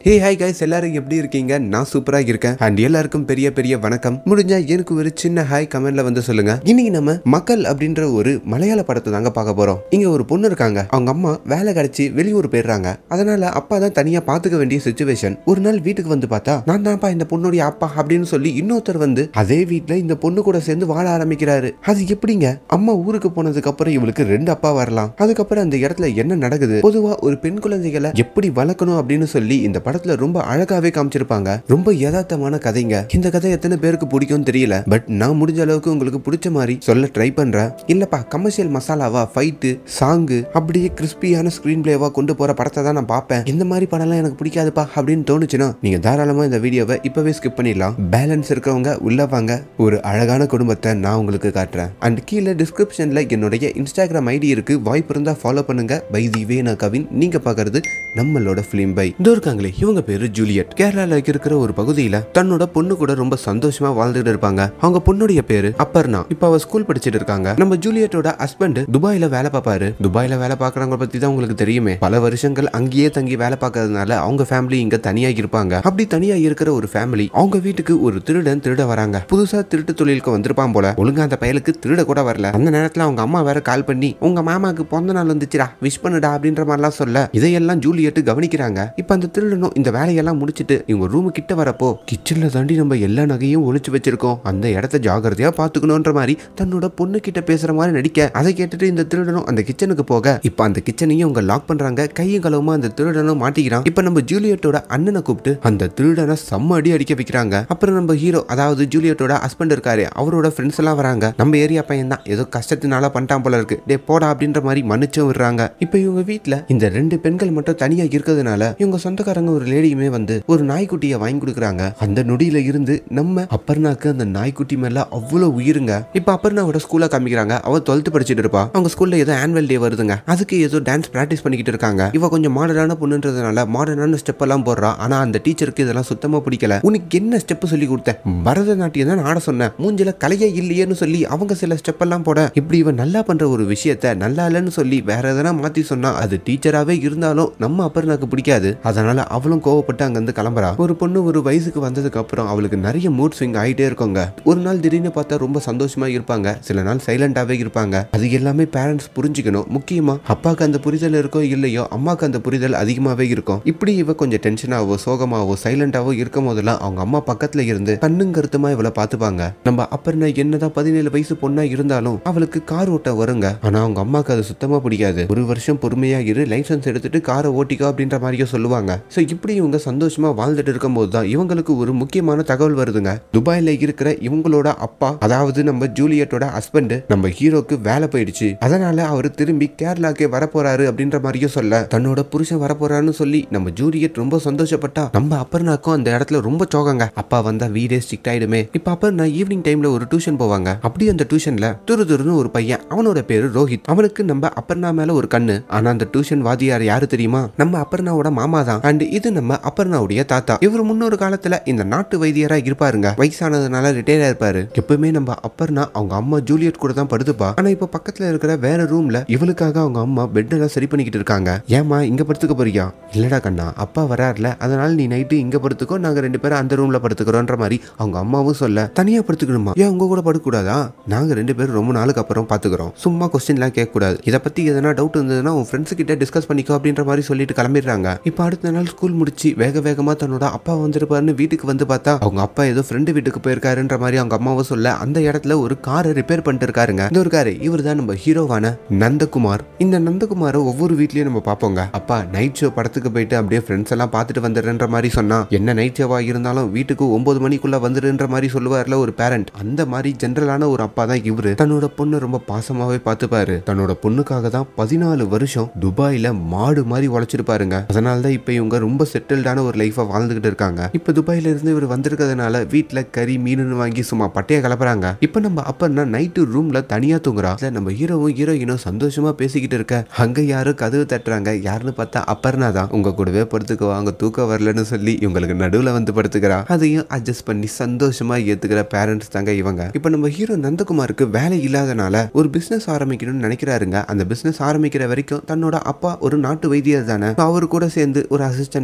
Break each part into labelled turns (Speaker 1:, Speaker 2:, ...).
Speaker 1: hey hi guys எல்லாரும் எப்படி இருக்கீங்க நான் சூப்பரா இருக்கேன் அண்ட் எல்லாருக்கும் பெரிய பெரிய வணக்கம் முடிஞ்சா எனக்கு ஒரு சின்ன ஹாய் கமெண்ட்ல வந்து சொல்லுங்க இன்னைக்கு நம்ம மக்கள் அப்படின்ற ஒரு மலையாள படத்தை தாங்க பார்க்க போறோம் இங்க ஒரு பொண்ணு இருக்காங்க அவங்க அம்மா வேலை கிடைச்சி வெளியூர் போயிடுறாங்க அதனால அப்பா தான் தனியா பாத்துக்க வேண்டிய சுச்சுவேஷன் ஒரு நாள் வீட்டுக்கு வந்து பார்த்தா நான் தான்ப்பா இந்த பொண்ணுடைய அப்பா அப்படின்னு சொல்லி இன்னொருத்தர் வந்து அதே வீட்ல இந்த பொண்ணு கூட சேர்ந்து வாழ ஆரம்பிக்கிறாரு அது எப்படிங்க அம்மா ஊருக்கு போனதுக்கு அப்புறம் இவளுக்கு ரெண்டு அப்பா வரலாம் அதுக்கப்புறம் அந்த இடத்துல என்ன நடக்குது பொதுவா ஒரு பெண் குழந்தைகளை எப்படி வளர்க்கணும் அப்படின்னு சொல்லி இந்த படத்துல ரொம்ப அழகாவே காமிச்சிருப்பாங்க ரொம்ப யதார்த்தமான கதைங்க இந்த கதை எத்தனை பேருக்கு பிடிக்கும் தெரியல பட் நான் முடிஞ்ச அளவுக்கு உங்களுக்கு பிடிச்ச மாதிரி சொல்ல ட்ரை பண்றேன் இல்லப்பா கமர்ஷியல் மசாலாவா ஃபைட்டு சாங்கு அப்படியே கிறிஸ்பியான ஸ்கிரீன் பிளேவா கொண்டு போற படத்தை தான் நான் பார்ப்பேன் இந்த மாதிரி படம்லாம் எனக்கு பிடிக்காதுப்பா அப்படின்னு தோணுச்சுன்னா நீங்க தாராளமா இந்த வீடியோவை இப்பவே ஸ்கிப் பண்ணிடலாம் பேலன்ஸ் இருக்கிறவங்க உள்ள வாங்க ஒரு அழகான குடும்பத்தை நான் உங்களுக்கு காட்டுறேன் அண்ட் கீழே டிஸ்கிரிப்ஷன்ல என்னுடைய இன்ஸ்டாகிராம் ஐடி இருக்கு வாய்ப்பு இருந்தா ஃபாலோ பண்ணுங்க பை தி வே நான் கவின் நீங்க பாக்குறது நம்மளோட ஃபிலிம் பை இதோ இருக்காங்களே இவங்க பேரு ஜூலியட் கேரளால இருக்கிற ஒரு பகுதியில தன்னோட பொண்ணு கூட ரொம்ப சந்தோஷமா வாழ்ந்துட்டு இருப்பாங்க அவங்க பொண்ணுடைய பேரு அப்பர்ணா இப்ப அவ ஸ்கூல் படிச்சிட்டு இருக்காங்க நம்ம ஜூலியட்டோட ஹஸ்பண்ட் துபாயில வேலை பார்ப்பாரு துபாயில வேலை பார்க்கறவங்க பத்தி தான் உங்களுக்கு தெரியுமே பல வருஷங்கள் அங்கேயே தங்கி வேலை பார்க்கறதுனால அவங்க ஃபேமிலி இங்க தனியா இருப்பாங்க அப்படி தனியா இருக்கிற ஒரு ஃபேமிலி அவங்க வீட்டுக்கு ஒரு திருடன் திருட வராங்க புதுசா திருட்டு தொழிலுக்கு வந்திருப்பான் போல ஒழுங்கா அந்த பயலுக்கு திருட கூட வரல அந்த நேரத்துல அவங்க அம்மா வேற கால் பண்ணி உங்க மாமாக்கு பிறந்த நாள் வந்துச்சுடா விஷ் பண்ணுடா அப்படின்ற மாதிரிலாம் சொல்ல இதையெல்லாம் ஜூலியட் கவனிக்கிறாங்க இப்ப அந்த திருடனும் இந்த வேலையெல்லாம் முடிச்சிட்டு இவங்க ரூமு கிட்ட வரப்போ கிச்சன்ல தாண்டி நம்ம எல்லா நகையும் ஒளிச்சு வச்சிருக்கோம் அந்த இடத்த ஜாகிரதையா பாத்துக்கணும்ன்ற மாதிரி தன்னோட பொண்ணு கிட்ட பேசுற மாதிரி நடிக்க அதை கேட்டுட்டு இந்த திருடனும் அந்த கிச்சனுக்கு போக இப்ப அந்த கிச்சனையும் அவங்க லாக் பண்றாங்க கையும் களவுமா அந்த திருடனும் மாட்டிக்கிறான் இப்ப நம்ம ஜூலியட்டோட அண்ணனை கூப்பிட்டு அந்த திருடனை செம்ம அடி அடிக்க வைக்கிறாங்க அப்புறம் நம்ம ஹீரோ அதாவது ஜூலியட்டோட ஹஸ்பண்ட் இருக்காரு அவரோட ஃப்ரெண்ட்ஸ் எல்லாம் வராங்க நம்ம ஏரியா பையன் தான் ஏதோ கஷ்டத்தினால பண்ணிட்டான் போல இருக்கு டே போடா அப்படின்ற மாதிரி மன்னிச்சும் விடுறாங்க இப்ப இவங்க வீட்ல இந்த ரெண்டு பெண்கள் மட்டும் தனியா இருக்கிறதுனால இவங்க சொந்தக்காரங்க ஒரு லேடியுமே வந்து ஒரு நாய்க்குட்டியை வாங்கி கொடுக்குறாங்க அந்த நொடியில இருந்து நம்ம அப்பர்னாக்கு அந்த நாய்க்குட்டி மேல அவ்வளவு உயிருங்க இப்ப அப்பர்னாவோட ஸ்கூல்ல காமிக்கிறாங்க அவ டுவெல்த் படிச்சுட்டு இருப்பா அவங்க ஸ்கூல்ல ஏதோ ஆனுவல் டே வருதுங்க அதுக்கு ஏதோ டான்ஸ் பிராக்டிஸ் பண்ணிக்கிட்டு இருக்காங்க இவ கொஞ்சம் மாடர்னான பொண்ணுன்றதுனால மாடர்னான ஸ்டெப் எல்லாம் போடுறா ஆனா அந்த டீச்சருக்கு இதெல்லாம் சுத்தமா பிடிக்கல உனக்கு என்ன ஸ்டெப் சொல்லி கொடுத்தேன் பரதநாட்டியம் தான் ஆட சொன்னேன் மூஞ்சில கலையே இல்லையேன்னு சொல்லி அவங்க சில ஸ்டெப் எல்லாம் போட இப்படி இவன் நல்லா பண்ற ஒரு விஷயத்த நல்லா இல்லைன்னு சொல்லி வேற எதனா மாத்தி சொன்னா அது டீச்சராகவே இருந்தாலும் நம்ம அப்பர்னாக்கு பிடிக்காது அதனால அவளும் கோவப்பட்டு அங்கிருந்து கிளம்புறா ஒரு பொண்ணு ஒரு வயசுக்கு வந்ததுக்கு அப்புறம் அவளுக்கு நிறைய மூட் ஸ்விங் ஆயிட்டே இருக்குங்க ஒரு நாள் திடீர்னு பார்த்தா ரொம்ப சந்தோஷமா இருப்பாங்க சில நாள் சைலண்டாவே இருப்பாங்க அது எல்லாமே பேரண்ட்ஸ் புரிஞ்சுக்கணும் முக்கியமா அப்பாக்கு அந்த புரிதல் இருக்கோ இல்லையோ அம்மாக்கு அந்த புரிதல் அதிகமாவே இருக்கும் இப்படி இவ கொஞ்சம் டென்ஷனாவோ சோகமாவோ சைலண்டாவோ இருக்கும் போதெல்லாம் அவங்க அம்மா பக்கத்துல இருந்து கண்ணும் கருத்துமா இவளை பார்த்துப்பாங்க நம்ம அப்பர்னா என்னதான் பதினேழு வயசு பொண்ணா இருந்தாலும் அவளுக்கு கார் ஓட்ட வருங்க ஆனா அவங்க அம்மாக்கு அது சுத்தமா பிடிக்காது ஒரு வருஷம் பொறுமையா இரு லைசன்ஸ் எடுத்துட்டு காரை ஓட்டிக்கோ அப்படின்ற மாதிரியே சொல்லுவாங்க சோ இப்படி இவங்க சந்தோஷமா வாழ்ந்துட்டு இருக்கும்போது தான் இவங்களுக்கு ஒரு முக்கியமான தகவல் வருதுங்க துபாயில இருக்கிற இவங்களோட அப்பா அதாவது நம்ம ஜூலியட்டோட ஹஸ்பண்ட் நம்ம ஹீரோக்கு வேலை போயிடுச்சு அதனால அவர் திரும்பி கேரளாக்கே வரப்போறாரு அப்படின்ற மாதிரியும் சொல்ல தன்னோட புருஷன் வரப்போறான்னு சொல்லி நம்ம ஜூலியட் ரொம்ப சந்தோஷப்பட்டா நம்ம அப்பர்னாக்கும் அந்த இடத்துல ரொம்ப சோகங்க அப்பா வந்தா வீடே ஸ்ட்ரிக்ட் ஆயிடுமே இப்ப அப்பர்னா ஈவினிங் டைம்ல ஒரு டியூஷன் போவாங்க அப்படி அந்த டியூஷன்ல துரு துருன்னு ஒரு பையன் அவனோட பேரு ரோஹித் அவனுக்கு நம்ம அப்பர்னா மேல ஒரு கண்ணு ஆனா அந்த டியூஷன் வாதியார் யாரு தெரியுமா நம்ம அப்பர்னாவோட மாமா தான் அண்ட் இது நம்ம அப்பர்னாவுடைய தாத்தா இவர் முன்னொரு காலத்துல இந்த நாட்டு வைத்தியரா இருப்பாருங்க வயசானதுனால ரிட்டையர் ஆயிருப்பாரு எப்பவுமே நம்ம அப்பர்னா அவங்க அம்மா ஜூலியட் கூட தான் படுத்துப்பா ஆனா இப்ப பக்கத்துல இருக்கிற வேற ரூம்ல இவளுக்காக அவங்க அம்மா பெட் எல்லாம் சரி பண்ணிக்கிட்டு இருக்காங்க ஏமா இங்க படுத்துக்க போறியா இல்லடா கண்ணா அப்பா வராருல அதனால நீ நைட்டு இங்க படுத்துக்கோ நாங்க ரெண்டு பேரும் அந்த ரூம்ல படுத்துக்கிறோன்ற மாதிரி அவங்க அம்மாவும் சொல்ல தனியா படுத்துக்கணுமா ஏன் உங்க கூட படுக்க கூடாதா நாங்க ரெண்டு பேரும் ரொம்ப நாளுக்கு அப்புறம் பாத்துக்கிறோம் சும்மா கொஸ்டின்லாம் கேட்க கூடாது இதை பத்தி எதனா டவுட் இருந்ததுன்னா உன் ஃப்ரெண்ட்ஸ் கிட்ட டிஸ்கஸ் பண்ணிக்கோ அப்படின்ற மாதிரி சொல்லிட்டு கிளம்பிடுறாங்க இப்போ அடுத்த நாள் ஸ்கூல் முடிச்சு வேக வேகமா தன்னோட அப்பா வந்திருப்பாருன்னு வீட்டுக்கு வந்து பார்த்தா அவங்க அப்பா ஏதோ ஃப்ரெண்டு வீட்டுக்கு போயிருக்காருன்ற மாதிரி அவங்க அம்மாவும் சொல்ல அந்த இடத்துல ஒரு காரை ரிப்பேர் பண்ணிட்டு இருக்காருங்க இந்த ஒரு காரு இவர் தான் நம்ம ஹீரோவான நந்தகுமார் இந்த நந்தகுமாரை ஒவ்வொரு வீட்லயும் நம்ம பார்ப்போங்க அப்பா நைட் ஷோ படத்துக்கு போயிட்டு அப்படியே ஃப்ரெண்ட்ஸ் எல்லாம் பார்த்துட்டு வந்துடுறன்ற மாதிரி சொன்னா என்ன நைட் ஷோவா இருந்தாலும் வீட்டுக்கு ஒன்பது மணிக்குள்ள வந்துடுன்ற மாதிரி சொல்லுவார்ல ஒரு பேரண்ட் அந்த மாதிரி ஜென்ரலான ஒரு அப்பா தான் இவரு தன்னோட பொண்ணு ரொம்ப பாசமாவே பார்த்துப்பாரு தன்னோட பொண்ணுக்காக தான் பதினாலு வருஷம் துபாயில மாடு மாதிரி உழைச்சிருப்பாருங்க அதனால தான் இப்போ இவங்க ரொம்ப செட்டில்டான ஒரு லைஃபை வாழ்ந்துகிட்டு இருக்காங்க இப்போ துபாயில இருந்து இவர் வந்திருக்கிறதுனால வீட்டில் கறி மீனுன்னு வாங்கி சும்மா பட்டைய கலப்புறாங்க இப்போ நம்ம அப்பன்னா நைட்டு ரூம்ல தனியா தூங்குறா அதுல நம்ம ஹீரோவும் ஹீரோயினும் சந்தோஷமா பேசிக்கிட்டு இருக்க அங்க யாரும் கதவு தட்டுறாங்க யாருன்னு பார்த்தா அப்பர்னா தான் உங்க கூடவே படுத்துக்குவாங்க தூக்கம் வரலன்னு சொல்லி இவங்களுக்கு நடுவுல வந்து படுத்துக்கிறா அதையும் அட்ஜஸ்ட் பண்ணி சந்தோஷமா ஏத்துக்கிற பேரண்ட்ஸ் தாங்க இவங்க இப்போ நம்ம ஹீரோ நந்தகுமாருக்கு வேலை இல்லாதனால ஒரு பிசினஸ் ஆரம்பிக்கணும்னு நினைக்கிறாருங்க அந்த பிசினஸ் ஆரம்பிக்கிற வரைக்கும் தன்னோட அப்பா ஒரு நாட்டு வைத்தியர் தானே அவரு கூட சேர்ந்து ஒரு அசிஸ்டண்டா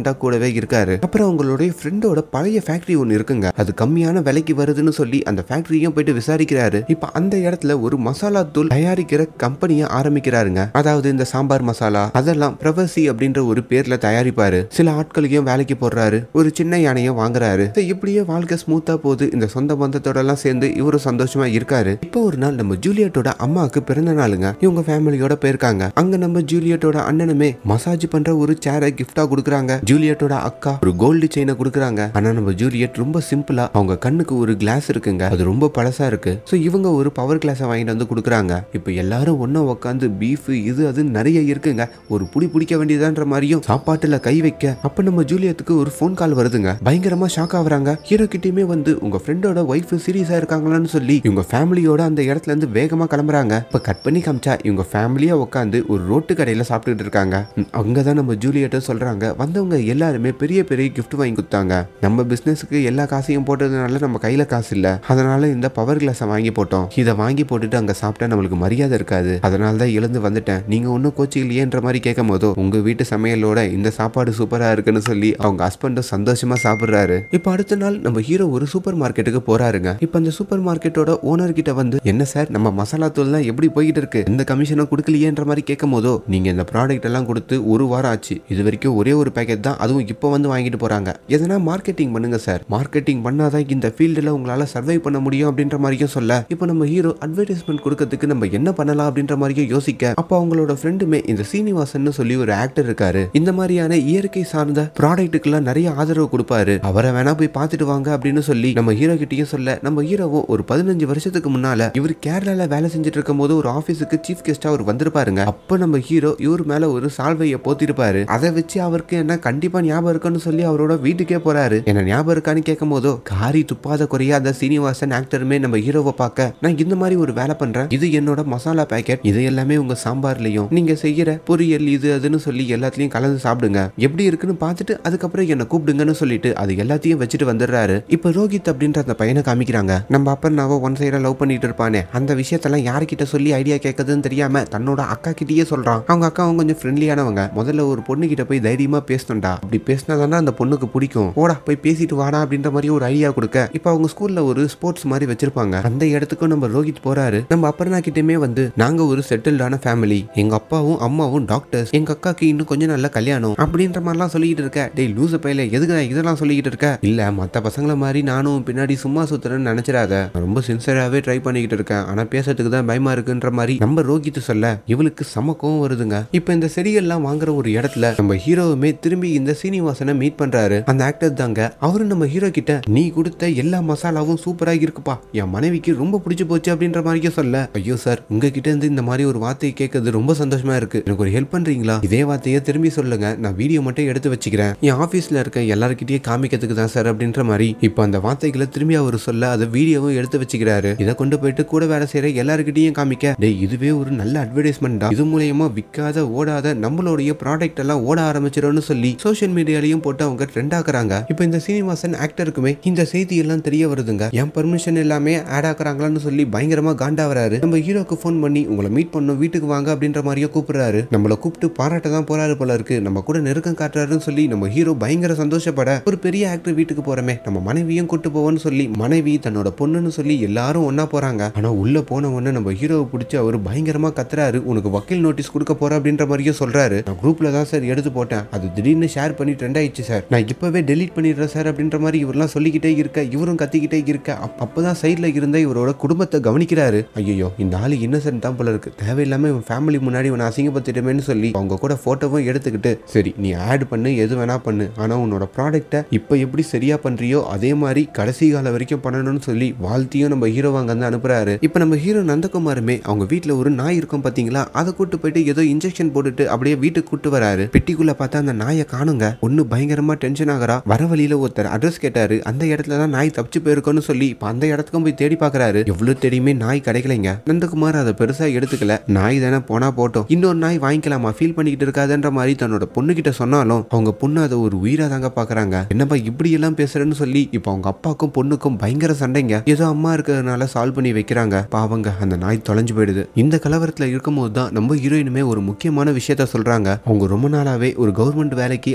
Speaker 1: அசிஸ்டண்டா கூடவே இருக்காரு அப்புறம் அவங்களுடைய ஃப்ரெண்டோட பழைய ஃபேக்டரி ஒன்று இருக்குங்க அது கம்மியான விலைக்கு வருதுன்னு சொல்லி அந்த ஃபேக்டரியும் போயிட்டு விசாரிக்கிறாரு இப்ப அந்த இடத்துல ஒரு மசாலா தூள் தயாரிக்கிற கம்பெனியை ஆரம்பிக்கிறாருங்க அதாவது இந்த சாம்பார் மசாலா அதெல்லாம் பிரவசி அப்படின்ற ஒரு பேர்ல தயாரிப்பாரு சில ஆட்களையும் வேலைக்கு போடுறாரு ஒரு சின்ன யானையும் வாங்குறாரு So, இப்படியே வாழ்க்கை ஸ்மூத்தா போகுது இந்த சொந்த பந்தத்தோட எல்லாம் சேர்ந்து இவரும் சந்தோஷமா இருக்காரு இப்போ ஒரு நாள் நம்ம ஜூலியட்டோட அம்மாவுக்கு பிறந்த நாளுங்க இவங்க ஃபேமிலியோட போயிருக்காங்க அங்க நம்ம ஜூலியட்டோட அண்ணனுமே மசாஜ் பண்ற ஒரு சேரை கிஃப்டா கொடுக்குறாங்க ஜூலியட்டோட அக்கா ஒரு கோல்டு செயினை கொடுக்குறாங்க ஆனா நம்ம ஜூலியட் ரொம்ப சிம்பிளா அவங்க கண்ணுக்கு ஒரு கிளாஸ் இருக்குங்க அது ரொம்ப பழசா இருக்கு ஸோ இவங்க ஒரு பவர் கிளாஸை வாங்கிட்டு வந்து கொடுக்குறாங்க இப்போ எல்லாரும் ஒண்ணா உட்காந்து பீஃப் இது அது நிறைய இருக்குங்க ஒரு புடி பிடிக்க வேண்டியதான்ற மாதிரியும் சாப்பாட்டுல கை வைக்க அப்ப நம்ம ஜூலியத்துக்கு ஒரு ஃபோன் கால் வருதுங்க பயங்கரமா ஷாக் ஆகுறாங்க ஹீரோ கிட்டயுமே வந்து உங்க ஃப்ரெண்டோட ஒய்ஃப் சீரியஸா இருக்காங்களான்னு சொல்லி இவங்க ஃபேமிலியோட அந்த இடத்துல இருந்து வேகமா கிளம்புறாங்க இப்ப கட் பண்ணி காமிச்சா இவங்க ஃபேமிலியா உட்காந்து ஒரு ரோட்டு கடையில சாப்பிட்டுட்டு இருக்காங்க ம், அங்கதான் நம்ம ஜூலியட்ட சொல்றாங்க வந்தவங்க எல்லாருமே பெரிய பெரிய gift வாங்கி கொடுத்தாங்க நம்ம பிசினஸ்க்கு எல்லா காசையும் போட்டதுனால நம்ம கையில காசு இல்ல அதனால இந்த பவர் கிளாஸை வாங்கி போட்டோம் இதை வாங்கி போட்டுட்டு அங்க சாப்பிட்டா நம்மளுக்கு மரியாதை இருக்காது அதனால தான் எழுந்து வந்துட்டேன் நீங்க ஒன்றும் கோச்சிக்கலையேன்ற மாதிரி கேட்கும் போதோ உங்க வீட்டு சமையலோட இந்த சாப்பாடு சூப்பரா இருக்குன்னு சொல்லி அவங்க ஹஸ்பண்டும் சந்தோஷமா சாப்பிடுறாரு இப்போ அடுத்த நாள் நம்ம ஹீரோ ஒரு சூப்பர் மார்க்கெட்டுக்கு போறாருங்க இப்போ அந்த சூப்பர் மார்க்கெட்டோட ஓனர் கிட்ட வந்து என்ன சார் நம்ம மசாலா தூள்லாம் எப்படி போய்கிட்டு இருக்கு எந்த கமிஷனும் கொடுக்கலையேன்ற மாதிரி கேட்கும் போதோ நீங்க இந்த ப்ராடக்ட் எல்லாம் கொடுத்து ஒரு வாரம் ஆச்சு இது வரைக்கும் ஒரே ஒரு பேக்கெட் தான் அதுவும் இப்போ வந்து வாங்கிட்டு போறாங்க எதனா மார்க்கெட்டிங் பண்ணுங்க சார் மார்க்கெட்டிங் பண்ணாதான் இந்த ஃபீல்டில் உங்களால சர்வை பண்ண முடியும் அப்படின்ற மாதிரியும் சொல்ல இப்போ நம்ம ஹீரோ அட்வர்டைஸ்மெண்ட் கொடுக்கறதுக்கு நம்ம என்ன பண்ணலாம் அப்படின்ற மாதிரியும் யோசிக்க அப்போ அவங்களோட ஃப்ரெண்டுமே இந்த சீனிவாசன் சொல்லி ஒரு ஆக்டர் இருக்காரு இந்த மாதிரியான இயற்கை சார்ந்த ப்ராடக்ட்டுக்கெல்லாம் நிறைய ஆதரவு கொடுப்பாரு அவரை வேணா போய் பார்த்துட்டு வாங்க அப்படின்னு சொல்லி நம்ம ஹீரோ கிட்டயும் சொல்ல நம்ம ஹீரோவும் ஒரு பதினஞ்சு வருஷத்துக்கு முன்னால இவர் கேரளால வேலை செஞ்சுட்டு இருக்கும் போது ஒரு ஆபீஸுக்கு சீஃப் கெஸ்டா அவர் வந்திருப்பாருங்க அப்ப நம்ம ஹீரோ இவர் மேல ஒரு சால்வையை போத்திருப்பாரு அதை வச்சு அவருக்கு என்ன கண்டிப்பா ஞாபகம் இருக்குன்னு சொல்லி அவரோட வீட்டுக்கே போறாரு என்ன ஞாபகம் இருக்கான்னு கேட்கும் போதோ காரி துப்பாத குறையாத சீனிவாசன் ஆக்டருமே நம்ம ஹீரோவை பார்க்க நான் இந்த மாதிரி ஒரு வேலை பண்றேன் இது என்னோட மசாலா பேக்கெட் இது எல்லாமே உங்க சாம்பார்லயும் நீங்க செய்யற பொரியல் இது அதுன்னு சொல்லி எல்லாத்துலயும் கலந்து சாப்பிடுங்க எப்படி இருக்குன்னு பார்த்துட்டு அதுக்கப்புறம் என்ன கூப்பிடுங்கன்னு சொல்லிட்டு அது எல்லாத்தையும் வச்சுட்டு வந்துடுறாரு இப்ப ரோஹித் அப்படின்ற அந்த பையனை காமிக்கிறாங்க நம்ம அப்பன்னாவோ ஒன் சைடா லவ் பண்ணிட்டு இருப்பானே அந்த விஷயத்தெல்லாம் யார்கிட்ட சொல்லி ஐடியா கேட்கறதுன்னு தெரியாம தன்னோட அக்கா கிட்டயே சொல்றான் அவங்க அக்காவும் கொஞ்சம் ஃப்ரெண்ட்லியானவங்க முதல்ல ஒரு பொண்ணு கிட்ட போய் தைரியமா பேசணும்டா அப்படி பேசினா தானே அந்த பொண்ணுக்கு பிடிக்கும் போடா போய் பேசிட்டு வாடா அப்படின்ற மாதிரி ஒரு ஐடியா கொடுக்க இப்போ அவங்க ஸ்கூல்ல ஒரு ஸ்போர்ட்ஸ் மாதிரி வச்சிருப்பாங்க அந்த இடத்துக்கும் நம்ம ரோஹித் போறாரு நம்ம அப்பர்னா கிட்டயுமே வந்து நாங்க ஒரு செட்டில்டான ஃபேமிலி எங்க அப்பாவும் அம்மாவும் டாக்டர்ஸ் எங்க அக்காக்கு இன்னும் கொஞ்சம் நல்ல கல்யாணம் அப்படின்ற மாதிரிலாம் சொல்லிக்கிட்டு இருக்க டேய் லூச பையில எதுக்கு இதெல்லாம் சொல்லிக்கிட்டு இருக்க இல்ல மத்த பசங்கள மாதிரி நானும் பின்னாடி சும்மா சுத்துறேன்னு நினைச்சிடாத நான் ரொம்ப சின்சியராகவே ட்ரை பண்ணிக்கிட்டு இருக்கேன் ஆனா பேசுறதுக்கு தான் பயமா இருக்குன்ற மாதிரி நம்ம ரோஹித் சொல்ல இவளுக்கு சமக்கவும் வருதுங்க இப்போ இந்த செடிகள்லாம் வாங்குற ஒரு இடத்துல நம்ம ஹீரோவுமே திரும்பி இந்த சீனிவாசனை மீட் பண்றாரு அந்த ஆக்டர் தாங்க அவரு நம்ம ஹீரோ கிட்ட நீ கொடுத்த எல்லா மசாலாவும் சூப்பரா இருக்குப்பா என் மனைவிக்கு ரொம்ப பிடிச்சு போச்சு அப்படின்ற மாதிரியே சொல்ல ஐயோ சார் உங்ககிட்ட இருந்து இந்த மாதிரி ஒரு வார்த்தையை கேட்கறது ரொம்ப சந்தோஷமா இருக்கு எனக்கு ஒரு ஹெல்ப் பண்றீங்களா இதே வார்த்தையை திரும்பி சொல்லுங்க நான் வீடியோ மட்டும் எடுத்து வச்சுக்கிறேன் என் ஆபீஸ்ல இருக்க எல்லாருக்கிட்டயும் காமிக்கிறதுக்கு தான் சார் அப்படின்ற மாதிரி இப்போ அந்த வார்த்தைகளை திரும்பி அவர் சொல்ல அதை வீடியோவும் எடுத்து வச்சுக்கிறாரு இதை கொண்டு போயிட்டு கூட வேலை செய்யற எல்லாருக்கிட்டையும் காமிக்க டேய் இதுவே ஒரு நல்ல அட்வர்டைஸ்மெண்ட் தான் இது மூலியமா விற்காத ஓடாத நம்மளுடைய ப்ராடக்ட் எல்லாம் ஓட ஆரம்பிச்சிடும்னு சொல்லி சோஷியல் மீடியாலையும் போட்டு அவங்க ட்ரெண்ட் ஆக்குறாங்க இப்போ இந்த சீனிவாசன் ஆக்டருக்குமே இந்த செய்தி எல்லாம் தெரிய வருதுங்க என் பர்மிஷன் எல்லாமே ஆட் ஆக்குறாங்களான்னு சொல்லி பயங்கரமா காண்டாவறாரு நம்ம ஹீரோக்கு ஃபோன் பண்ணி உங்களை மீட் பண்ணும் வீட்டுக்கு வாங்க அப்படின்ற மாதிரியே கூப்பிடுறாரு நம்மள கூப்பிட்டு பாராட்ட தான் போறாரு போல இருக்கு நம்ம கூட நெருக்கம் காட்டுறாருன்னு சொல்லி நம்ம ஹீரோ பயங்கர சந்தோஷப்பட ஒரு பெரிய ஆக்டர் வீட்டுக்கு போறமே நம்ம மனைவியும் கூட்டு போவோம்னு சொல்லி மனைவி தன்னோட பொண்ணுன்னு சொல்லி எல்லாரும் ஒண்ணா போறாங்க ஆனா உள்ள போன உடனே நம்ம ஹீரோவை பிடிச்சி அவர் பயங்கரமா கத்துறாரு உனக்கு வக்கீல் நோட்டீஸ் கொடுக்க போற அப்படின்ற மாதிரியும் சொல்றாரு நான் குரூப்ல தான் சார் எடுத்து போட்டேன் அது திடீர்னு ஷேர் பண்ணி ட்ரெண்ட் ஆயிடுச்சு சார் நான் இப்பவே டெலீட் பண்ணிடுறேன் சார் அப்படின்ற மாதிரி இவரெல்லாம் சொல்லிக்கிட்டே இருக்க இவரும் கத்திக்கிட்டே இருக்க அப்- அப்பதான் சைட்ல இருந்த இவரோட குடும்பத்தை கவனிக்கிறாரு ஐயோ இந்த ஆளு இன்னசென்ட் தான் போல இருக்கு தேவையில்லாம இவன் ஃபேமிலி முன்னாடி இவனை அசிங்கப்படுத்திட்டமேன்னு சொல்லி அவங்க கூட போட்டோவும் எடுத்துக்கிட்டு சரி நீ ஆட் பண்ணு எது வேணா பண்ணு ஆனா உன்னோட ப்ராடக்ட்டை இப்போ எப்படி சரியா பண்றியோ அதே மாதிரி கடைசி காலம் வரைக்கும் பண்ணணும்னு சொல்லி வாழ்த்தியும் நம்ம ஹீரோ அங்க வந்து அனுப்புறாரு இப்போ நம்ம ஹீரோ நந்தகுமாருமே அவங்க வீட்ல ஒரு நாய் இருக்கும் பாத்தீங்களா அதை கூட்டு போயிட்டு ஏதோ இன்ஜெக்ஷன் போட்டுட்டு அப்படியே வீட்டுக்கு கூட்டு வராரு பெட்டிக்குள்ள பார்த்தா அந்த நாயை காணுங்க ஒண்ணு பயங்கரமா டென்ஷன் ஆகுறா வர வழியில ஒருத்தர் அட்ரஸ் கேட்டாரு அந்த இடத்துல தான் நாய் தப்பிச்சு போயிருக்கோன்னு சொல்லி இப்போ அந்த இடத்துக்கும் போய் தேடி பார்க்கறாரு எவ்வளவு தேடியுமே நாய் கிடைக்கலைங்க நந்தகுமார் அதை பெருசா எடுத்துக்கல நாய் தானே போனா போட்டோம் இன்னொரு நாய் வாங்கிக்கலாமா ஃபீல் பண்ணிக்கிட்டு இருக்காதுன்ற மாதிரி தன்னோட பொண்ணு கிட்ட சொன்னாலும் அவங்க பொண்ணு அதை ஒரு உயிரா தாங்க பாக்குறாங்க என்னப்பா இப்படி எல்லாம் பேசுறேன்னு சொல்லி இப்போ அவங்க அப்பாக்கும் பொண்ணுக்கும் பயங்கர சண்டைங்க ஏதோ அம்மா இருக்கிறதுனால சால்வ் பண்ணி வைக்கிறாங்க பாவங்க அந்த நாய் தொலைஞ்சு போயிடுது இந்த கலவரத்துல இருக்கும்போது தான் நம்ம ஹீரோயினுமே ஒரு முக்கியமான விஷயத்த சொல்றாங்க அவங்க ரொம்ப நாளாவே ஒரு கவர்மெண்ட் வேலைக்கு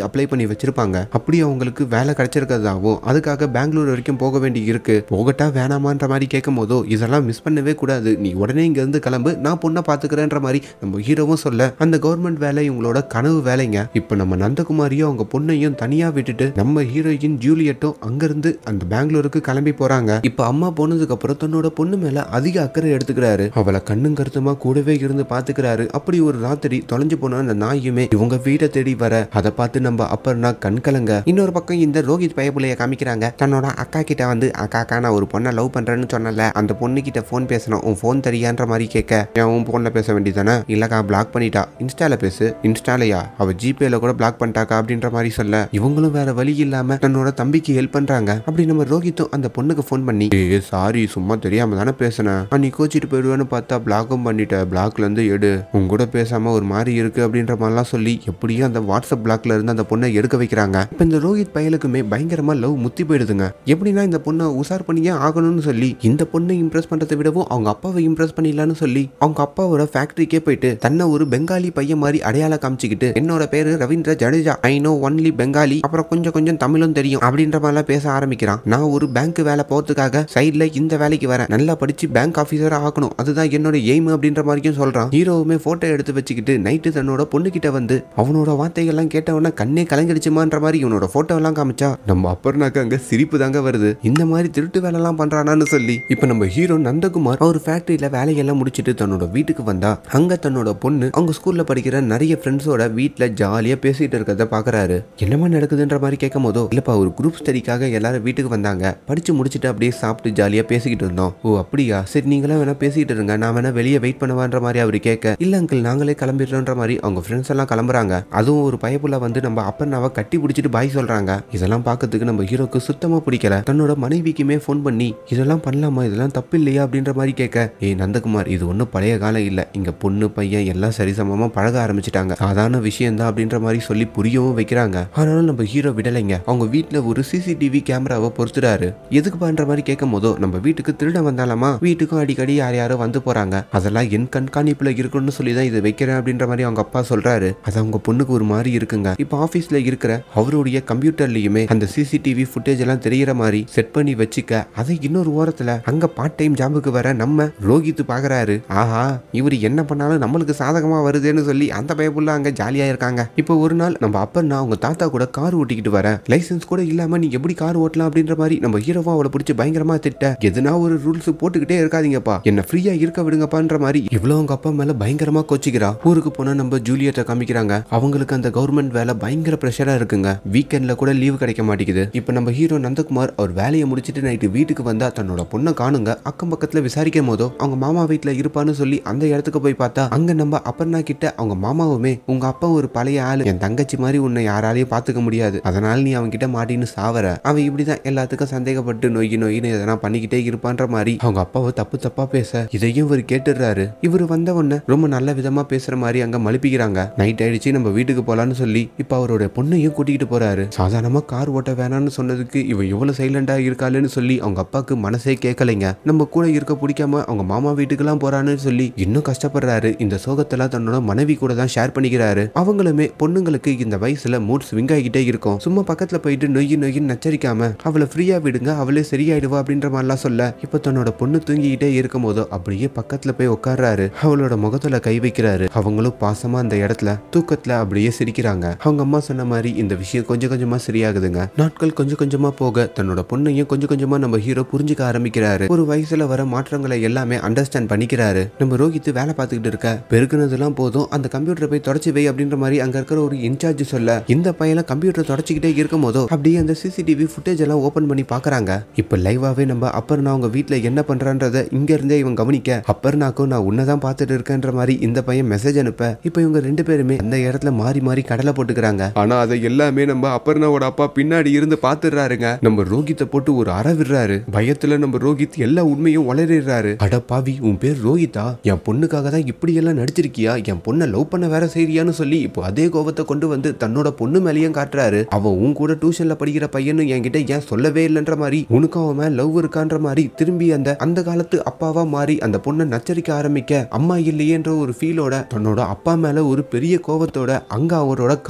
Speaker 1: அப்ளை பண்ணி வச்சிருப்பாங்க அப்படி அவங்களுக்கு வேலை கிடைச்சிருக்கிறதாவும் அதுக்காக பெங்களூர் வரைக்கும் போக வேண்டி இருக்கு போகட்டா வேணாமான்ற மாதிரி கேட்கும் போதோ இதெல்லாம் மிஸ் பண்ணவே கூடாது நீ உடனே இங்க இருந்து கிளம்பு நான் பொண்ணை பாத்துக்கிறேன்ற மாதிரி நம்ம ஹீரோவும் சொல்ல அந்த கவர்மெண்ட் வேலை இவங்களோட கனவு வேலைங்க இப்போ நம்ம நந்தகுமாரியும் அவங்க பொண்ணையும் தனியா விட்டுட்டு நம்ம ஹீரோயின் ஜூலியட்டும் அங்கிருந்து அந்த பெங்களூருக்கு கிளம்பி போறாங்க இப்போ அம்மா போனதுக்கு அப்புறம் தன்னோட பொண்ணு மேல அதிக அக்கறை எடுத்துக்கிறாரு அவளை கண்ணும் கருத்துமா கூடவே இருந்து பாத்துக்கிறாரு அப்படி ஒரு ராத்திரி தொலைஞ்சு போன அந்த நாயுமே இவங்க வீட்டை தேடி வர அதை பார்த்து நம்ம அப்பர்னா கண் கலங்க இன்னொரு பக்கம் இந்த ரோஹித் பயப்புலைய காமிக்கிறாங்க தன்னோட அக்கா கிட்ட வந்து அக்கா அக்கா நான் ஒரு பொண்ணை லவ் பண்றேன்னு சொன்னல அந்த பொண்ணு கிட்ட ஃபோன் பேசணும் உன் ஃபோன் தெரியான்ற மாதிரி கேட்க ஏன் உன் ஃபோன்ல பேச வேண்டியதானே இல்லக்கா பிளாக் பண்ணிட்டா இன்ஸ்டால பேசு இன்ஸ்டாலயா அவ ஜிபேல கூட பிளாக் பண்ணிட்டாக்கா அப்படின்ற மாதிரி சொல்ல இவங்களும் வேற வழி இல்லாம தன்னோட தம்பிக்கு ஹெல்ப் பண்றாங்க அப்படி நம்ம ரோஹித்தும் அந்த பொண்ணுக்கு ஃபோன் பண்ணி ஏ சாரி சும்மா தெரியாம தானே பேசினேன் நீ கோச்சிட்டு போயிடுவேன்னு பார்த்தா பிளாக்கும் பண்ணிட்ட பிளாக்ல இருந்து எடு உன் கூட பேசாம ஒரு மாதிரி இருக்கு அப்படின்ற மாதிரிலாம் சொல்லி எப்படியும் அந்த வாட்ஸ்அப் பிளாக்ல இருந்து அந்த பொண்ணை எடுக்க வைக்கிறாங்க இப்போ இந்த ரோஹித் பயலுக்குமே பயங்கரமா லவ் முத்தி போயிடுதுங்க எப்படின்னா இந்த பொண்ணை உசார் பண்ணியே ஆகணும்னு சொல்லி இந்த பொண்ணை இம்ப்ரெஸ் பண்றதை விடவும் அவங்க அப்பாவை இம்ப்ரெஸ் பண்ணிடலாம்னு சொல்லி அவங்க அப்பாவோட ஃபேக்டரிக்கே போயிட்டு தன்னை ஒரு பெங்காலி பையன் மாதிரி அடையாளம் காமிச்சிக்கிட்டு என்னோட பேரு Ravindra Jadeja I know only Bengali அப்புறம் கொஞ்சம் கொஞ்சம் தமிழும் தெரியும் அப்படின்ற மாதிரிலாம் பேச ஆரம்பிக்கிறான் நான் ஒரு பேங்க் வேலை போறதுக்காக சைட்ல இந்த வேலைக்கு வரேன் நல்லா படிச்சு பேங்க் ஆஃபீஸரா ஆகணும் அதுதான் என்னோட எய்ம் அப்படின்ற மாதிரியும் சொல்றான் ஹீரோவுமே போட்டோ எடுத்து வச்சுக்கிட்டு நைட்டு தன்னோட பொண்ணுகிட்ட வந்து அவனோட வார்த்தைகள்லாம் கேட்டவொன்னே கண்ணே கலங்கிடுச்சுமான்ற மாதிரி இவனோட போட்டோ எல்லாம் காமிச்சா நம்ம அப்பர்னாக்க அங்க சிரிப்பு தாங்க வருது இந்த மாதிரி திருட்டு வேலைலாம் பண்றானான்னு சொல்லி இப்போ நம்ம ஹீரோ நந்தகுமார் அவர் ஃபேக்டரியில வேலையெல்லாம் முடிச்சிட்டு தன்னோட வீட்டுக்கு வந்தா அங்க தன்னோட பொண்ணு அவங்க ஸ்கூல்ல படிக்கிற நிறைய ஃப்ரெண்ட்ஸோட வீட்ல ஜாலியா பேசிட்டு இருக்கிறத பாக்குறாரு என்னமா நடக்குதுன்ற மாதிரி கேட்கும் போதோ இல்லப்பா ஒரு குரூப் ஸ்டடிக்காக எல்லாரும் வீட்டுக்கு வந்தாங்க படிச்சு முடிச்சுட்டு அப்படியே சாப்பிட்டு ஜாலியா பேசிக்கிட்டு இருந்தோம் ஓ அப்படியா சரி நீங்களாம் வேணா பேசிட்டு இருங்க நான் வேணா வெளியே வெயிட் பண்ணுவான்ற மாதிரி அவரு கேட்க இல்ல அங்கிள் நாங்களே கிளம்பிடுறோன்ற மாதிரி அவங்க ஃப்ரெண்ட்ஸ் எல்லாம் கிளம்புறாங்க அதுவும் ஒரு பயப்புல வந்து நம்ம அப்பனாவை கட்டி பிடிச்சிட்டு பாய் சொல்றாங்க இதெல்லாம் பார்க்கறதுக்கு நம்ம ஹீரோக்கு சுத்தமா பிடிக்கல தன்னோட மனைவிக்குமே ஃபோன் பண்ணி இதெல்லாம் பண்ணலாமா இதெல்லாம் தப்பு இல்லையா அப்படின்ற மாதிரி கேட்க ஏய் நந்தகுமார் இது ஒன்றும் பழைய காலம் இல்லை இங்க பொண்ணு பையன் எல்லாம் சரிசமமா பழக ஆரம்பிச்சிட்டாங்க சாதாரண விஷயம் தான் அப்படின்ற மாதிரி சொல்லி புரியவும் வைக்கிறாங்க ஆனாலும் நம்ம ஹீரோ விடலைங்க அவங்க வீட்ல ஒரு சிசிடிவி கேமராவை பொறுத்துறாரு எதுக்கு பண்ற மாதிரி கேட்கும் போதோ நம்ம வீட்டுக்கு திருட வந்தாலாமா வீட்டுக்கும் அடிக்கடி யார் யாரோ வந்து போறாங்க அதெல்லாம் என் கண்காணிப்புல இருக்கணும்னு சொல்லி தான் இதை வைக்கிறேன் அப்படின்ற மாதிரி அவங்க அப்பா சொல்றாரு அது அவங்க பொண்ணுக்கு ஒரு மாதிரி இருக்குங்க இப்போ ஆபீஸ்ல இருக்கிற அவருடைய கம்ப்யூட்டர்லயுமே அந்த சிசிடிவி ஃபுட்டேஜ் எல்லாம் தெரியற மாதிரி செட் பண்ணி வச்சுக்க அதை இன்னொரு ஓரத்துல அங்க பார்ட் டைம் ஜாபுக்கு வர நம்ம ரோஹித் பாக்குறாரு ஆஹா இவர் என்ன பண்ணாலும் நம்மளுக்கு சாதகமா வருதுன்னு சொல்லி அந்த பயப்புள்ள அங்க ஜாலியா இருக்காங்க இப்போ ஒரு நாள் நம்ம அப்பன்னா அவங்க தாத்தா கூட கார் ஓட்டிக்கிட்டு வர லைசென்ஸ் கூட இல்லாம நீ எப்படி கார் ஓட்டலாம் அப்படின்ற மாதிரி நம்ம ஹீரோவா அவளை பிடிச்சி பயங்கரமா திட்ட எதுனா ஒரு ரூல்ஸ் போட்டுக்கிட்டே இருக்காதீங்கப்பா என்ன ஃப்ரீயா இருக்க விடுங்கப்பான்ற மாதிரி இவ்வளவு அவங்க அப்பா மேல பயங்கரமா கொச்சிக்கிறா ஊருக்கு போனா நம்ம ஜூலியட்டை காமிக்கிறாங்க அவங்களுக்கு அந்த கவர்மெண்ட் வேலை பயங்கர ப்ரெஷரா இருக்குங்க வீக்கெண்ட்ல கூட லீவு கிடைக்க மாட்டேங்குது இப்போ நம்ம ஹீரோ நந்தகுமார் அவர் வேலையை முடிச்சிட்டு நைட்டு வீட்டுக்கு வந்தா தன்னோட பொண்ணை காணுங்க அக்கம் பக்கத்துல விசாரிக்கும் போதோ அவங்க மாமா வீட்ல இருப்பான்னு சொல்லி அந்த இடத்துக்கு போய் பார்த்தா அங்க நம்ம அப்பர்னா கிட்ட அவங்க மாமாவுமே உங்க அப்பா ஒரு பழைய ஆளு என் தங்கச்சி மாதிரி உன்னை யாராலையும் பாத்துக்க முடியாது அதனால நீ அவன் கிட்ட மாட்டின்னு சாவற அவன் இப்படிதான் எல்லாத்துக்கும் சந்தேகப்பட்டு நொய்கி நொய்னு எதனா பண்ணிக்கிட்டே இருப்பான்ற மாதிரி அவங்க அப்பாவை தப்பு தப்பா பேச இதையும் இவர் கேட்டுடுறாரு இவர் வந்த உடனே ரொம்ப நல்ல விதமா பேசுற மாதிரி அங்க மழுப்பிக்கிறாங்க நைட் ஆயிடுச்சு நம்ம வீட்டுக்கு போலான்னு சொல்லி இப்ப அவரோட பொண்ணையும் கூட்டிகிட்டு போறாரு சாதாரணமா கார் ஓட்ட வேணாம்னு சொன்னதுக்கு இவ எவ்வளவு சைலண்டா இருக்காளுன்னு சொல்லி அவங்க அப்பாவுக்கு மனசே கேட்கலைங்க நம்ம கூட இருக்க பிடிக்காம அவங்க மாமா வீட்டுக்கெல்லாம் போறான்னு சொல்லி இன்னும் கஷ்டப்படுறாரு இந்த சோகத்தெல்லாம் தன்னோட மனைவி கூட தான் ஷேர் பண்ணிக்கிறாரு அவங்களுமே பொண்ணுங்களுக்கு இந்த வயசுல மூட் ஸ்விங் ஆகிட்டே இருக்கும் சும்மா பக்கத்துல போயிட்டு நொய்யி நொய்யின்னு நச்சரிக்காம அவளை ஃப்ரீயா விடுங்க அவளே சரியாயிடுவா அப்படின்ற மாதிரிலாம் சொல்ல இப்ப தன்னோட பொண்ணு தூங்கிக்கிட்டே இருக்கும் போதோ அப்படியே பக்கத்துல போய் உட்கார்றாரு அவளோட முகத்துல கை வைக்கிறாரு அவங்களும் பாசமா அந்த இடத்துல தூக்கத்துல அப்படியே சிரிக்கிறாங்க அவங்க அம்மா சொன்ன மாதிரி இந்த விஷயம் கொஞ்சம் கொஞ்சமா சரியாகுதுங்க நாட்கள் கொஞ்சம் கொஞ்சமா போக தன்னோட பொண்ணையும் கொஞ்சம் கொஞ்சமா நம்ம ஹீரோ புரிஞ்சுக்க ஆரம்பிக்கிறாரு ஒரு வயசுல வர மாற்றங்களை எல்லாமே அண்டர்ஸ்டாண்ட் பண்ணிக்கிறாரு நம்ம ரோஹித் வேலை பார்த்துக்கிட்டு இருக்க பெருக்குனதெல்லாம் போதும் அந்த கம்ப்யூட்டரை போய் தொடச்சு வை அப்படின்ற மாதிரி அங்க இருக்கிற ஒரு இன்சார்ஜ் சொல்ல இந்த பையனை கம்ப்யூட்டர் தொடச்சிக்கிட்டே இருக்கும் போதோ அப்படியே அந்த சிசிடிவி ஃபுட்டேஜ் எல்லாம் ஓபன் பண்ணி பாக்குறாங்க இப்ப லைவாவே நம்ம அப்பர்னா அவங்க வீட்ல என்ன பண்றான்றத இங்க இருந்தே இவன் கவனிக்க அப்பர்னாக்கும் நான் உன்னதான் பார்த்துட்டு இருக்கேன்ற மாதிரி இந்த பையன் மெசேஜ் அனுப்ப இப்போ இவங்க ரெண்டு பேருமே அந்த இடத்துல மாறி மாறி கடலை போட்டுக்கிறாங்க ஆனா அதை எல்லாமே நம்ம அப்பர்னாவோட அப்பா பின்னாடி இருந்து பாத்துடுறாருங்க நம்ம ரோஹித்தை போட்டு ஒரு அற விடுறாரு பயத்துல நம்ம ரோஹித் எல்லா உண்மையும் வளரிடுறாரு அட பாவி உன் பேர் ரோஹித்தா என் பொண்ணுக்காக தான் இப்படி எல்லாம் நடிச்சிருக்கியா என் பொண்ணை லவ் பண்ண வேற செய்றியான்னு சொல்லி இப்போ அதே கோபத்தை கொண்டு வந்து தன்னோட பொண்ணு மேலேயும் காட்டுறாரு அவன் உன் கூட டியூஷன்ல படிக்கிற பையனு என்கிட்ட ஏன் சொல்லவே இல்லைன்ற மாதிரி உனக்கும் அவன் மேல லவ் இருக்கான்ற மாதிரி திரும்பி அந்த அந்த காலத்து அப்பாவா மாறி அந்த பொண்ணை நச்சரிக்க ஆரம்பிக்க அம்மா இல்லையேன்ற ஒரு ஃபீலோட தன்னோட அப்பா மேல ஒரு பெரிய கோபத்தோட அங்க அவரோட காரையும்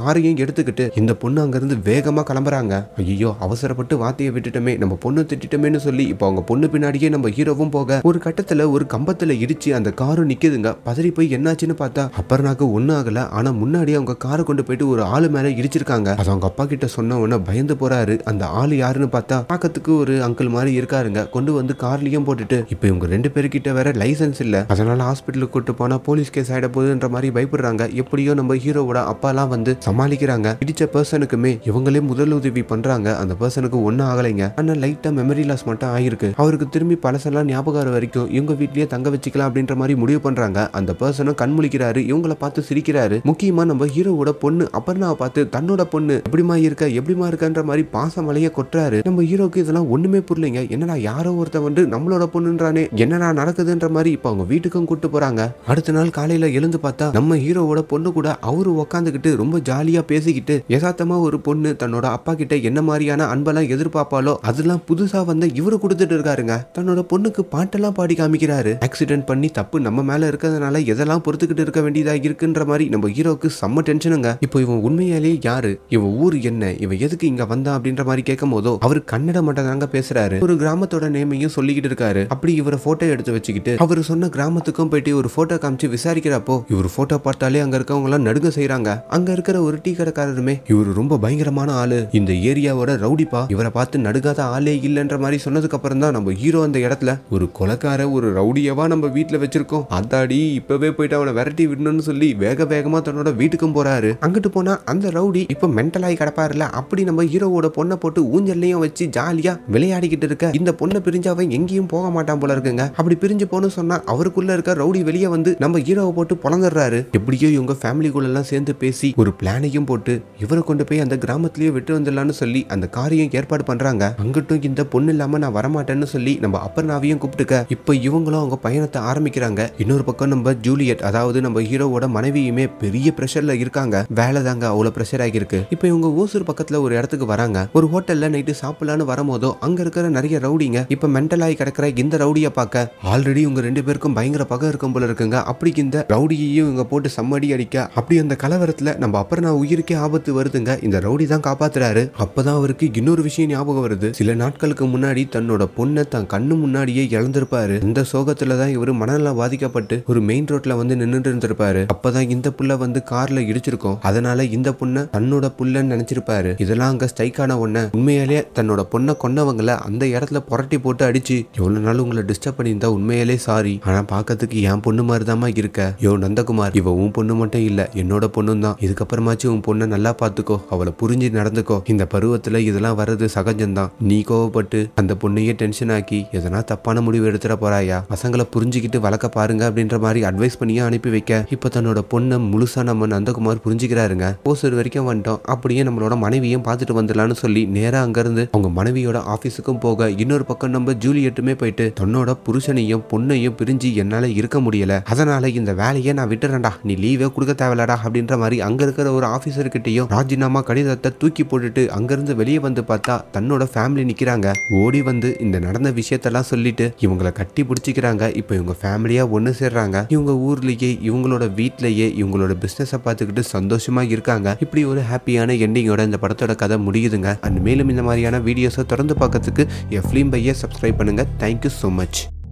Speaker 1: எடுத்துக்கிட்டு இந்த பொண்ணு அங்கிருந்து வேகமா கிளம்புறாங்க ஐயோ அவசரப்பட்டு வார்த்தையை விட்டுட்டோமே நம்ம பொண்ணு திட்டிட்டோமேன்னு சொல்லி இப்போ அவங்க பொண்ணு பின்னாடியே நம்ம ஹீரோவும் போக ஒரு கட்டத்துல ஒரு கம்பத்துல இடிச்சு அந்த காரும் நிக்குதுங்க பதறி போய் என்னாச்சுன்னு பார்த்தா அப்பர்னாக்கு ஒன்றும் ஆகல ஆனா முன்னாடி அவங்க காரை கொண்டு போயிட்டு ஒரு ஆளு மேல இடிச்சிருக்காங்க அது அவங்க அப்பா கிட்ட சொன்ன உடனே பயந்து போறாரு அந்த ஆளு யாருன்னு பார்த்தா பார்க்கறதுக்கு ஒரு அங்கிள் மாதிரி இருக்காருங்க கொண்டு வந்து கார்லயும் போட்டுட்டு இப்போ இவங்க ரெண்டு பேர்கிட்ட வேற லைசென்ஸ் இல்ல அதனால ஹாஸ்பிட்டலுக்கு கூட்டு போனா போலீஸ் கேஸ் ஆயிட போகுதுன்ற மாதிரி பயப்படுறாங்க எப்படியோ நம்ம ஹீரோவோட அப்பாலாம் வந்து சமாளிக்கிறாங்க இடிச்ச பர்சனுக்குமே இவங்களே முதல் உதவி பண்றாங்க அந்த பர்சனுக்கு ஒன்றும் ஆகலைங்க ஆனா லைட்டா மெமரி லாஸ் மட்டும் ஆயிருக்கு அவருக்கு திரும்பி பழசெல்லாம் ஞாபகம் வர வரைக்கும் இவங்க வீட்லயே தங்க வச்சுக்கலாம் அப்படின்ற மாதிரி முடிவு பண்றாங்க அந்த பர்சனும் கண் முழிக்கிறாரு இவங்கள பார்த்து சிரிக்கிறாரு முக்கியமா நம்ம ஹீரோவோட பொண்ணு அபர்ணாவை பார்த்து தன்னோட பொண்ணு எப்படிமா இருக்க எப்படிமா இருக்கன்ற மாதிரி பாசம் மலைய கொட்டுறாரு நம்ம ஹீரோக்கு இதெல்லாம் ஒண்ணுமே புரியலைங்க என்னடா யாரோ ஒருத்தன் வந்து நம்மளோட பொண்ணுன்றானே என்னடா நடக்குதுன்ற மாதிரி இப்போ அவங்க வீட்டுக்கும் கூட்டு போறாங்க அடுத்த நாள் காலையில எழுந்து பார்த்தா நம்ம ஹீரோவோட பொண்ணு கூட அவரு உக்காந்துக்கிட்டு ரொம்ப ஜாலியா பேசிக்கிட்டு யதார்த்தமா ஒரு பொண்ணு தன்னோட அப்பா கிட்ட என்ன மாதிரியான அன்பெல்லாம் எதிர்பார்ப்பாலோ அதெல்லாம் புதுசா வந்து இவரு கொடுத்துட்டு இருக்காருங்க தன்னோட பொண்ணுக்கு பாட்டெல்லாம் பாடி காமிக்கிறாரு ஆக்சிடென்ட் பண்ணி தப்பு நம்ம மேல இருக்கிறதுனால எதெல்லாம் பொறுத்துக்கிட்டு இருக்க வேண்டியதா இருக்குன்ற மாதிரி நம்ம ஹீரோக்கு செம்ம டென்ஷனுங்க இப்போ இவன் உண்மையாலேயே யாரு இவன் ஊர் என்ன இவன் எதுக்கு இங்க வந்தான் அப்படின்ற மாதிரி கேட்கும் போதோ அவர் கன்னட மட்டும் தாங்க பேசுறாரு ஒரு கிராமத்தோட நேமையும் சொல்லிக்கிட்டு இருக்காரு அப்படி இவரை போட்டோ எடுத்து வச்சுக்கிட்டு அவர் சொன்ன கிராமத்துக்கும் போயிட்டு ஒரு போட்டோ காமிச்சு விசாரிக்கிறப்போ இவர் போட்டோ பார்த்தாலே அங்க இருக்கவங்க எல்லாம் நடுங்க செய்றாங்க அங்க இருக்கிற ஒரு டீ கடைக்காரருமே இவர் ரொம்ப பயங்கரமான ஆளு இந்த ஏரியாவோட ரவுடிப்பா இவரை பார்த்து நடுங்காத ஆளே இல்லைன்ற மாதிரி சொன்னதுக்கு அப்புறம் தான் நம்ம ஹீரோ அந்த இடத்துல ஒரு கொலைக்கார ஒரு ரவுடியவா நம்ம வீட்டுல வச்சிருக்கோம் அதாடி இப்பவே போயிட்டு அவனை விரட்டி விடணும்னு சொல்லி வேக வேகமா தன்னோட வீட்டுக்கும் போறாரு அங்கிட்டு போனா அந்த ரவுடி இப்ப மென்டலாகி கிடப்பாருல அப்படி நம்ம ஹீரோவோட பொண்ணை போட்டு ஊஞ்சல்லையும் வச்சு ஜாலியா விளையாடிக்கிட்டு இருக்க இந்த பொண்ணை பிரிஞ்சு அவன் எங்கேயும் போக மாட்டான் போல இருக்குங்க அப்படி பிரிஞ்சு போகணும்னு சொன்னா அவருக்குள்ள இருக்க ரவுடி வெளியே வந்து நம்ம ஹீரோவை போட்டு பொழந்துடுறாரு எப்படியோ இவங்க ஃபேமிலிக்குள்ள எல்லாம் சேர்ந்து பேசி ஒரு பிளானையும் போட்டு இவரை கொண்டு போய் அந்த கிராமத்திலேயே விட்டு வந்துடலாம்னு சொல்லி அந்த காரியம் ஏற்பாடு பண்றாங்க அங்கிட்டும் இந்த பொண்ணு இல்லாம நான் வரமாட்டேன்னு சொல்லி நம்ம அப்பர்னாவையும் கூப்பிட்டுக்க இப்போ இவங்களும் அவங்க பயணத்தை ஆரம்பிக்கிறாங்க இன்னொரு பக்கம் நம்ம ஜூலியட் அதாவது நம்ம ஹீரோவோட மனைவியுமே பெரிய ப்ரெஷர்ல இருக்காங்க வேலை தாங்க அவ்வளவு ப்ரெஷர் ஆகியிருக்கு இப்போ இவங்க ஓசூர் பக்கத்துல ஒரு இடத்துக்கு வராங்க ஒரு ஹோட்டல்ல நைட்டு சாப்பிடலான்னு வரும்போதோ அங்க இருக்கிற நிறைய ரவுடிங்க இப்ப மென்டல் ஆகி கிடக்கிற இந்த ரவுடியை பார்க்க ஆல்ரெடி இவங்க ரெண்டு பேருக்கும் பயங்கர பகை இருக்கும் போல இருக்குங்க அப்படி இந்த ரவுடியையும் இவங்க போட்டு சம்மடி அடிக்க அப்படி அந்த கலவரத்துல நம்ம அப்புறம் நான் உயிருக்கே ஆபத்து வருதுங்க இந்த ரவுடி தான் காப்பாத்துறாரு அப்பதான் அவருக்கு இன்னொரு விஷயம் ஞாபகம் வருது சில நாட்களுக்கு முன்னாடி தன்னோட பொண்ணை தன் கண்ணு முன்னாடியே இழந்திருப்பாரு இந்த சோகத்துல தான் இவர் மனநலம் பாதிக்கப்பட்டு ஒரு மெயின் ரோட்ல வந்து நின்னுட்டு இருந்திருப்பாரு அப்பதான் இந்த புள்ள வந்து கார்ல இடிச்சிருக்கோம் அதனால இந்த பொண்ணை தன்னோட புள்ளன்னு நினைச்சிருப்பாரு இதெல்லாம் அங்க ஸ்ட்ரைக்கான ஒண்ணு உண்மையாலே தன்னோட பொண்ணை கொன்னவங்கள அந்த இடத்துல புரட்டி போட்டு அடிச்சு எவ்வளவு நாள் உங்களை டிஸ்டர்ப் பண்ணியிருந்தா உண்மையாலே சாரி ஆனா பார்க்கறதுக்கு என் பொண்ணு மாதிரிதாம்மா இருக்க யோ நந்தகுமார் இவ உன் பொண்ணு மட்டும் இல்ல என்னோட பொண்ணும் தான் இதுக்கப்புறமாச்சும் உன் பொண்ணை நல்லா பார்த்துக்கோ அவளை புரிஞ்சு நடந்துக்கோ இந்த பருவத்துல இதெல்லாம் வர்றது சகஜம்தான் நீ கோவப்பட்டு அந்த பொண்ணையே டென்ஷன் ஆக்கி எதனா தப்பான முடிவு எடுத்துட போறாயா பசங்களை புரிஞ்சுக்கிட்டு வளர்க்க பாருங்க அப்படின்ற மாதிரி அட்வைஸ் பண்ணியே அனுப்பி வைக்க இப்போ தன்னோட பொண்ணை முழுசா நம்ம நந்தகுமார் புரிஞ்சுக்கிறாருங்க ஓசூர் வரைக்கும் வந்துட்டோம் அப்படியே நம்மளோட மனைவியும் பார்த்துட்டு வந்துடலாம்னு சொல்லி நேரா அங்கிருந்து அவங்க மனைவியோட ஆபீஸுக்கும் போக இன்னொரு பக்கம் நம்ம ஜூலியட்டுமே போயிட்டு தன்னோட புருஷனையும் பொண்ணையும் பிரிஞ்சு என்னால இருக்க முடியல அதனால இந்த வேலையை நான் விட்டுறேன்டா நீ லீவே கொடுக்க தேவையில்லடா அப்படின்ற மாதிரி அங்க இருக்கிற ஒரு ஆபீசர் கிட்டயும் ராஜினாமா கடிதத்தை தூக்கி போட்டுட்டு அங்கிருந்து வெளியே வந்து பார்த்தா தன்னோட ஃபேமிலி நிக்கிறாங்க ஓடி வந்து இந்த நடந்த விஷயத்தெல்லாம் சொல்லிட்டு இவங்கள கட்டி பிடிச்சிக்கிறாங்க இப்போ இவங்க ஃபேமிலியா ஒன்று சேர்றாங்க இவங்க ஊர்லயே இவங்களோட வீட்லயே இவங்களோட பிசினஸை பார்த்துக்கிட்டு சந்தோஷமா இருக்காங்க இப்படி ஒரு ஹாப்பியான எண்டிங்கோட இந்த படத்தோட கதை முடியுதுங்க அண்ட் மேலும் இந்த மாதிரியான வீடியோஸை தொடர்ந்து பார்க்கறதுக்கு என் ஃபிலிம் பையை சப்ஸ்கிரைப் பண்ணுங்க தேங்க்யூ ஸோ மச்